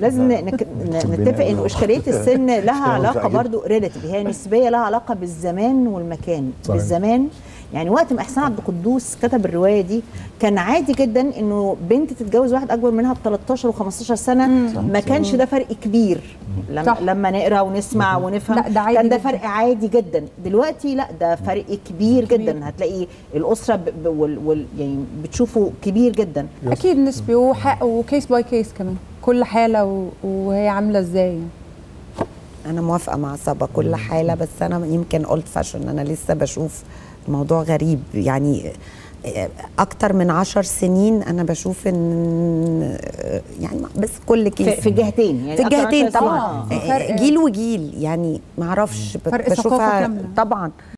لازم نك- ن- نتفق انه اشكاليه السن لها علاقه عجيب. برضو ريلاتيف هي نسبيه لها علاقه بالزمان والمكان صحيح. بالزمان يعني وقت ما احسان عبد القدوس كتب الروايه دي كان عادي جدا انه بنت تتجوز واحد اكبر منها ب 13 و15 سنه ما كانش ده فرق كبير لما صح. لما نقرا ونسمع ونفهم لا، ده عادي كان ده جداً. فرق عادي جدا دلوقتي لا ده فرق كبير, جدا هتلاقي الاسره ب... ب... وال... وال... يعني بتشوفه كبير جدا اكيد نسبي وح- وكيس باي كيس كمان كل حاله و- وهي عامله ازاي يعني. انا موافقه مع صبا كل حاله بس انا يمكن اولد فاشن انا لسه بشوف الموضوع غريب يعني اكتر من عشر سنين انا بشوف ان يعني بس كل كيس في, في الجهتين يعني في أكتر الجهتين عشر سنين. طبعا آه. في فرق. جيل وجيل يعني ما اعرفش ب- فرق ثقافة بشوفها كاملة. طبعا